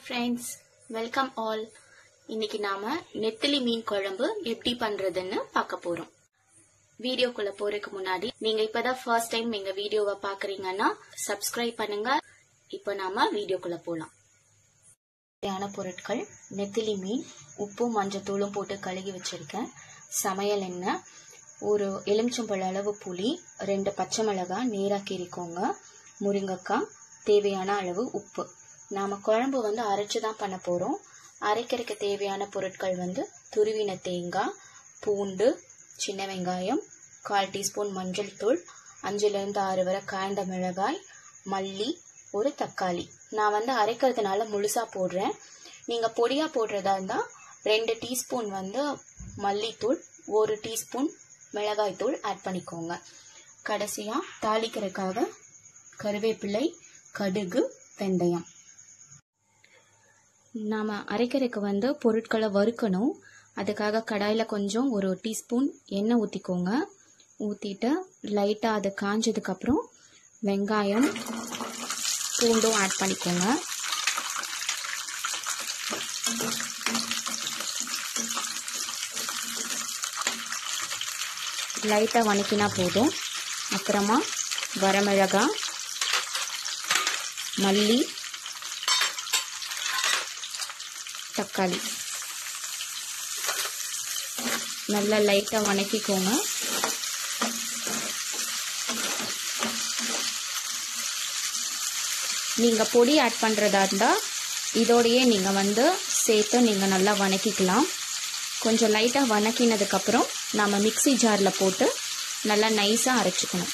friends welcome all இன்னைக்கு நாம நெத்திலி மீன் குழம்பு எப்படி பண்றதுன்னு பார்க்க போறோம் வீடியோக்குள்ள போறதுக்கு முன்னாடி நீங்க இப்பதான் ஃபர்ஸ்ட் டைம் எங்க வீடியோவை பாக்குறீங்கன்னா சப்ஸ்கிரைப் பண்ணுங்க இப்போ நாம வீடியோக்குள்ள போலாம் தேவையான பொருட்கள் நெத்திலி மீன் உப்பும் மஞ்சத்தூளும் போட்டு கழுகி வச்சிருக்கேன் சமையல் எண்ணெய் ஒரு எலுமிச்சம்பழ அளவு புளி ரெண்டு பச்சை மிளகாய் நேராக கீறிக்கோங்க முருங்கைக்காய் தேவையான அளவு உப்பு நாம் குழம்பு வந்து அரைச்சு தான் பண்ண போகிறோம் அரைக்கிறதுக்கு தேவையான பொருட்கள் வந்து துருவின தேங்காய் பூண்டு சின்ன வெங்காயம் கால் டீஸ்பூன் மஞ்சள் தூள் அஞ்சுலேருந்து ஆறு வரை காய்ந்த மிளகாய் மல்லி ஒரு தக்காளி நான் வந்து அரைக்கிறதுனால முழுசாக போடுறேன் நீங்கள் பொடியாக போடுறதா இருந்தால் ரெண்டு டீஸ்பூன் வந்து மல்லித்தூள் ஒரு டீஸ்பூன் மிளகாய் தூள் ஆட் பண்ணிக்கோங்க கடைசியாக தாளிக்கிறதுக்காக கருவேப்பிலை கடுகு வெந்தயம் நாம் அரைக்கிறதுக்கு வந்து பொருட்களை வறுக்கணும் அதுக்காக கடாயில் கொஞ்சம் ஒரு டீஸ்பூன் எண்ணெய் ஊற்றிக்கோங்க ஊற்றிட்டு லைட்டாக அது காஞ்சதுக்கப்புறம் வெங்காயம் பூண்டும் ஆட் பண்ணிக்கோங்க லைட்டாக வணக்கினா போதும் அப்புறமா வரமிளகாய் மல்லி தக்காளி நல்லா லைட்டாக வணக்கிக்கோங்க நீங்கள் பொடி ஆட் பண்ணுறதா இருந்தால் இதோடையே நீங்கள் வந்து சேர்த்து நீங்கள் நல்லா வணக்கிக்கலாம் கொஞ்சம் லைட்டாக வணக்கினதுக்கப்புறம் நாம் மிக்சி ஜாரில் போட்டு நல்லா நைஸாக அரைச்சிக்கணும்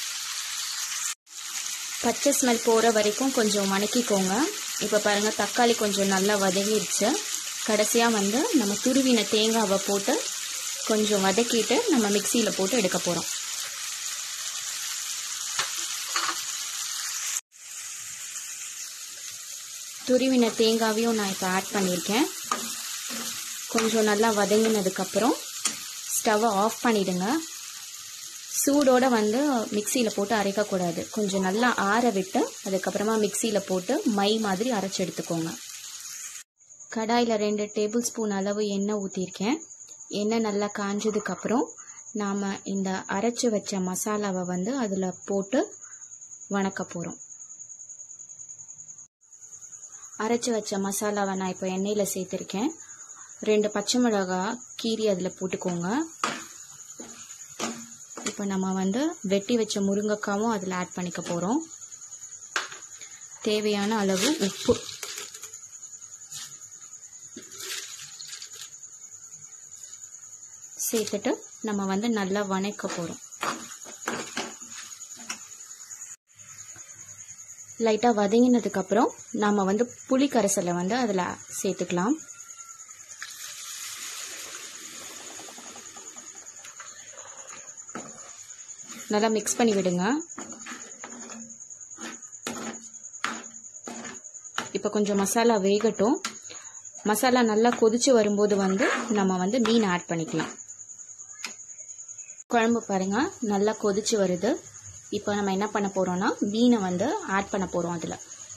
பச்சை ஸ்மெல் போகிற வரைக்கும் கொஞ்சம் வணக்கிக்கோங்க இப்போ பாருங்கள் தக்காளி கொஞ்சம் நல்லா வதங்கிடுச்சு கடைசியாக வந்து நம்ம துருவின தேங்காவை போட்டு கொஞ்சம் வதக்கிட்டு நம்ம மிக்சியில் போட்டு எடுக்க போகிறோம் துருவின தேங்காவையும் நான் இப்போ ஆட் பண்ணியிருக்கேன் கொஞ்சம் நல்லா வதங்கினதுக்கப்புறம் ஸ்டவ்வை ஆஃப் பண்ணிவிடுங்க சூடோடு வந்து மிக்சியில் போட்டு அரைக்கக்கூடாது கொஞ்சம் நல்லா ஆற விட்டு அதுக்கப்புறமா மிக்சியில் போட்டு மை மாதிரி அரைச்சி எடுத்துக்கோங்க கடாயில் ரெண்டு டேபிள் ஸ்பூன் அளவு எண்ணெய் ஊற்றிருக்கேன் எண்ணெய் நல்லா காஞ்சதுக்கப்புறம் நாம் இந்த அரைச்சி வச்ச மசாலாவை வந்து அதில் போட்டு வணக்க போகிறோம் அரைச்சி வச்ச மசாலாவை நான் இப்போ எண்ணெயில் சேர்த்துருக்கேன் ரெண்டு பச்சை மிளகாய் கீரி அதில் போட்டுக்கோங்க இப்போ நம்ம வந்து வெட்டி வச்ச முருங்கைக்காவும் அதில் ஆட் பண்ணிக்க போகிறோம் தேவையான அளவு உப்பு சேர்த்துட்டு நம்ம வந்து நல்லா வணக்க போகிறோம் லைட்டாக வதங்கினதுக்கப்புறம் நாம் வந்து புளி கரைசலை வந்து அதில் சேர்த்துக்கலாம் நல்லா மிக்ஸ் பண்ணி விடுங்க இப்போ கொஞ்சம் மசாலா வேகட்டும் மசாலா நல்லா கொதிச்சு வரும்போது வந்து நம்ம வந்து மீன் ஆட் பண்ணிக்கலாம் குழம்பு பாருங்க நல்லா கொதிச்சு வருது இப்போ நம்ம என்ன பண்ண போறோம்னா மீனை வந்து ஆட் பண்ண போறோம் அதில்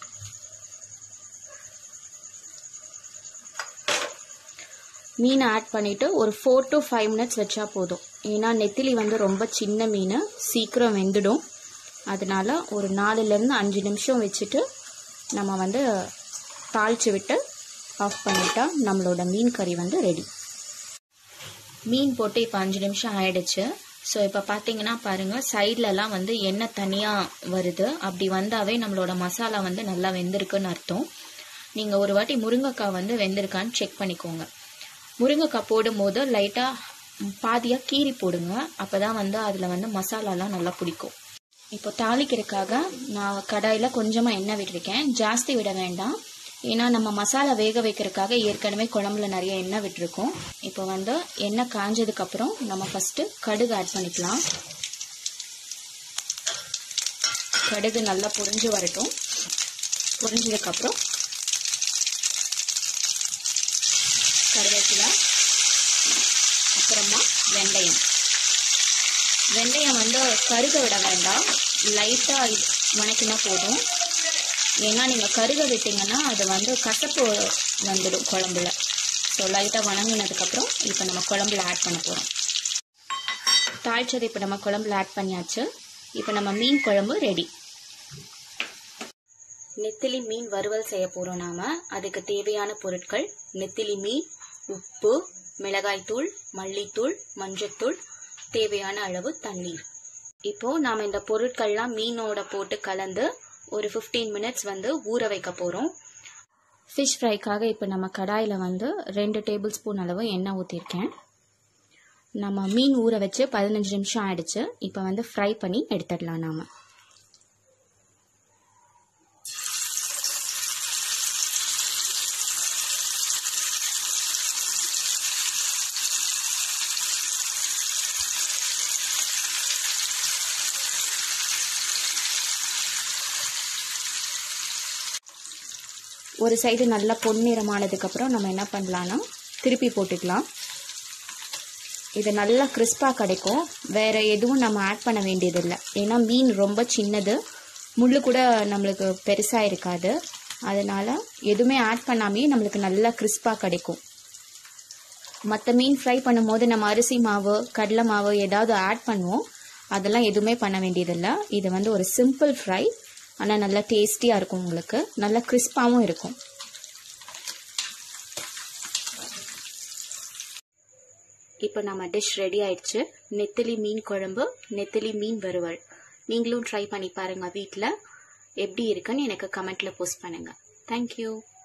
மீனை ஆட் பண்ணிவிட்டு ஒரு ஃபோர் டு ஃபைவ் மினிட்ஸ் வச்சா போதும் ஏன்னா நெத்திலி வந்து ரொம்ப சின்ன மீன் சீக்கிரம் வெந்துடும் அதனால ஒரு நாலுலேருந்து அஞ்சு நிமிஷம் வச்சுட்டு நம்ம வந்து தாளித்து விட்டு ஆஃப் பண்ணிட்டா நம்மளோட மீன் கறி வந்து ரெடி மீன் போட்டு இப்போ அஞ்சு நிமிஷம் ஆயிடுச்சு ஸோ இப்போ பார்த்தீங்கன்னா பாருங்கள் சைட்லலாம் வந்து எண்ணெய் தனியாக வருது அப்படி வந்தாவே நம்மளோட மசாலா வந்து நல்லா வெந்திருக்குன்னு அர்த்தம் நீங்கள் ஒரு வாட்டி முருங்கைக்காய் வந்து வெந்திருக்கான்னு செக் பண்ணிக்கோங்க முருங்கைக்காய் போடும்போது லைட்டாக பாதியாக கீரி போடுங்க அப்போ தான் வந்து அதில் வந்து மசாலாலாம் நல்லா பிடிக்கும் இப்போ தாளிக்கிறதுக்காக நான் கடாயில் கொஞ்சமாக எண்ணெய் விட்டுருக்கேன் ஜாஸ்தி விட வேண்டாம் ஏன்னா நம்ம மசாலா வேக வைக்கிறதுக்காக ஏற்கனவே குழம்புல நிறைய எண்ணெய் விட்டுருக்கோம் இப்போ வந்து எண்ணெய் காஞ்சதுக்கப்புறம் நம்ம ஃபஸ்ட்டு கடுகு ஆட் பண்ணிக்கலாம் கடுகு நல்லா பொரிஞ்சு வரட்டும் பொரிஞ்சதுக்கப்புறம் கருவேப்பிலை அப்புறமா வெந்தயம் வெந்தயம் வந்து கருக விட வேண்டாம் லைட்டாக வணக்கினா போதும் ஏன்னா நீங்கள் கருக விட்டீங்கன்னா அது வந்து கசப்பு வந்துடும் குழம்புல ஸோ லைட்டாக வணங்கினதுக்கப்புறம் இப்போ நம்ம குழம்புல ஆட் பண்ண போகிறோம் தாளிச்சது இப்போ நம்ம குழம்புல ஆட் பண்ணியாச்சு இப்போ நம்ம மீன் குழம்பு ரெடி நெத்திலி மீன் வறுவல் செய்ய போகிறோம் நாம அதுக்கு தேவையான பொருட்கள் நெத்திலி மீன் உப்பு மிளகாய்த்தூள் மல்லித்தூள் மஞ்சத்தூள் தேவையான அளவு தண்ணீர் இப்போ நாம இந்த பொருட்கள்லாம் மீனோட போட்டு கலந்து ஒரு 15 மினிட்ஸ் வந்து ஊற வைக்க போகிறோம் ஃபிஷ் ஃப்ரைக்காக இப்போ நம்ம கடாயில் வந்து ரெண்டு டேபிள் ஸ்பூன் அளவு எண்ணெய் ஊற்றிருக்கேன் நம்ம மீன் ஊற வச்சு பதினஞ்சு நிமிஷம் ஆயிடுச்சு இப்போ வந்து ஃப்ரை பண்ணி எடுத்துடலாம் நாம ஒரு சைடு நல்லா பொன்னிறமானதுக்கப்புறம் நம்ம என்ன பண்ணலான்னா திருப்பி போட்டுக்கலாம் இது நல்லா கிறிஸ்பாக கிடைக்கும் வேறு எதுவும் நம்ம ஆட் பண்ண வேண்டியதில்லை ஏன்னா மீன் ரொம்ப சின்னது முள் கூட நம்மளுக்கு பெருசாக இருக்காது அதனால் எதுவுமே ஆட் பண்ணாமே நம்மளுக்கு நல்லா கிறிஸ்பாக கிடைக்கும் மற்ற மீன் ஃப்ரை பண்ணும்போது நம்ம அரிசி மாவு கடலை மாவு ஏதாவது ஆட் பண்ணுவோம் அதெல்லாம் எதுவுமே பண்ண வேண்டியதில்லை இது வந்து ஒரு சிம்பிள் ஃப்ரை ஆனால் நல்லா டேஸ்டியாக இருக்கும் உங்களுக்கு நல்லா கிறிஸ்பாகவும் இருக்கும் இப்போ நம்ம டிஷ் ரெடி ஆயிடுச்சு நெத்திலி மீன் குழம்பு நெத்திலி மீன் வறுவல் நீங்களும் ட்ரை பண்ணி பாருங்கள் வீட்டில் எப்படி இருக்குன்னு எனக்கு கமெண்ட்டில் போஸ்ட் பண்ணுங்கள் தேங்க்யூ